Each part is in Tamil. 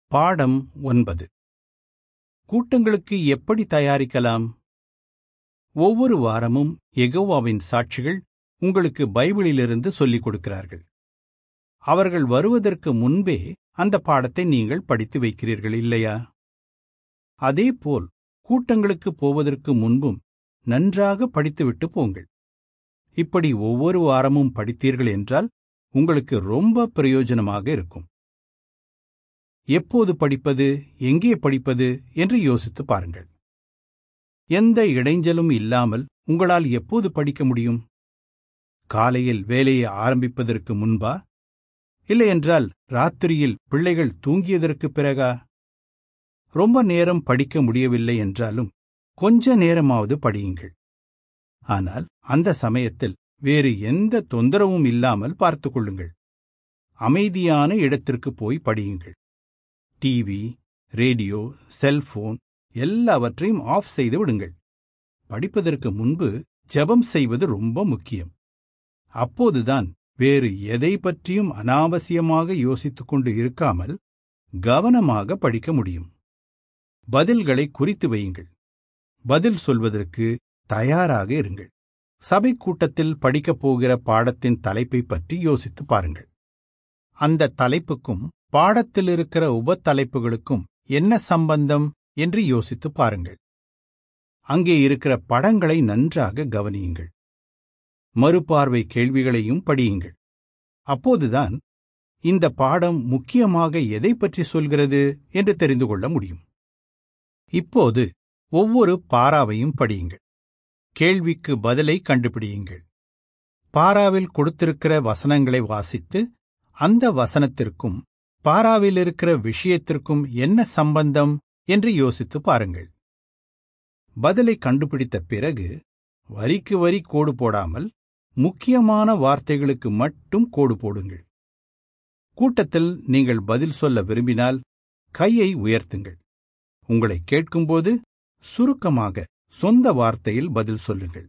பாடம் ஒன்பது கூட்டங்களுக்கு எப்படி தயாரிக்கலாம் ஒவ்வொரு வாரமும் எகோவாவின் சாட்சிகள் உங்களுக்கு பைபிளிலிருந்து சொல்லிக் கொடுக்கிறார்கள் அவர்கள் வருவதற்கு முன்பே அந்த பாடத்தை நீங்கள் படித்து வைக்கிறீர்கள் இல்லையா அதேபோல் கூட்டங்களுக்கு போவதற்கு முன்பும் நன்றாக படித்துவிட்டு போங்கள் இப்படி ஒவ்வொரு வாரமும் படித்தீர்கள் என்றால் உங்களுக்கு ரொம்ப பிரயோஜனமாக இருக்கும் எப்போது படிப்பது எங்கே படிப்பது என்று யோசித்து பாருங்கள் எந்த இடைஞ்சலும் இல்லாமல் உங்களால் எப்போது படிக்க முடியும் காலையில் வேலையை ஆரம்பிப்பதற்கு முன்பா இல்லையென்றால் ராத்திரியில் பிள்ளைகள் தூங்கியதற்குப் பிறகா ரொம்ப நேரம் படிக்க முடியவில்லை என்றாலும் கொஞ்ச நேரமாவது படியுங்கள் ஆனால் அந்த சமயத்தில் வேறு எந்த தொந்தரவும் இல்லாமல் பார்த்துக் கொள்ளுங்கள் அமைதியான இடத்திற்கு போய் படியுங்கள் டிவி ரேடியோ செல்போன் எல்லாவற்றையும் ஆஃப் செய்து விடுங்கள் படிப்பதற்கு முன்பு ஜெபம் செய்வது ரொம்ப முக்கியம் அப்போதுதான் வேறு எதை பற்றியும் அனாவசியமாக யோசித்துக் கொண்டு இருக்காமல் கவனமாக படிக்க முடியும் பதில்களை குறித்து வையுங்கள் பதில் சொல்வதற்கு தயாராக இருங்கள் சபை கூட்டத்தில் படிக்கப் போகிற பாடத்தின் தலைப்பை பற்றி யோசித்து பாருங்கள் அந்த தலைப்புக்கும் பாடத்தில் இருக்கிற உபத்தலைப்புகளுக்கும் என்ன சம்பந்தம் என்று யோசித்து பாருங்கள் அங்கே இருக்கிற படங்களை நன்றாக கவனியுங்கள் மறுபார்வை கேள்விகளையும் படியுங்கள் அப்போதுதான் இந்த பாடம் முக்கியமாக எதை பற்றி சொல்கிறது என்று தெரிந்து கொள்ள முடியும் இப்போது ஒவ்வொரு பாராவையும் படியுங்கள் கேள்விக்கு பதிலை கண்டுபிடியுங்கள் பாராவில் கொடுத்திருக்கிற வசனங்களை வாசித்து அந்த வசனத்திற்கும் பாராவில் இருக்கிற விஷயத்திற்கும் என்ன சம்பந்தம் என்று யோசித்து பாருங்கள் பதிலை கண்டுபிடித்த பிறகு வரிக்கு வரி கோடு போடாமல் முக்கியமான வார்த்தைகளுக்கு மட்டும் கோடு போடுங்கள் கூட்டத்தில் நீங்கள் பதில் சொல்ல விரும்பினால் கையை உயர்த்துங்கள் உங்களை கேட்கும்போது சுருக்கமாக சொந்த வார்த்தையில் பதில் சொல்லுங்கள்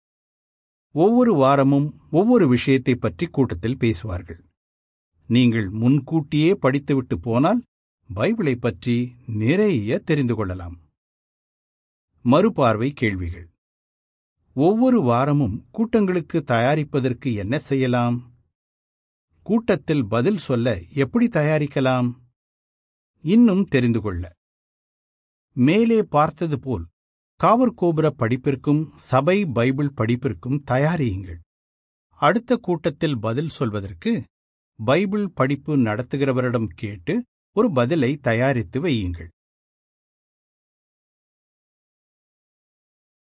ஒவ்வொரு வாரமும் ஒவ்வொரு விஷயத்தை பற்றி கூட்டத்தில் பேசுவார்கள் நீங்கள் முன்கூட்டியே படித்துவிட்டு போனால் பைபிளை பற்றி நிறைய தெரிந்து கொள்ளலாம் மறுபார்வை கேள்விகள் ஒவ்வொரு வாரமும் கூட்டங்களுக்கு தயாரிப்பதற்கு என்ன செய்யலாம் கூட்டத்தில் பதில் சொல்ல எப்படி தயாரிக்கலாம் இன்னும் தெரிந்து கொள்ள மேலே பார்த்தது போல் காவற்கோபுர படிப்பிற்கும் சபை பைபிள் படிப்பிற்கும் தயாரியுங்கள் அடுத்த கூட்டத்தில் பதில் சொல்வதற்கு பைபிள் படிப்பு நடத்துகிறவரிடம் கேட்டு ஒரு பதிலை தயாரித்து வையுங்கள்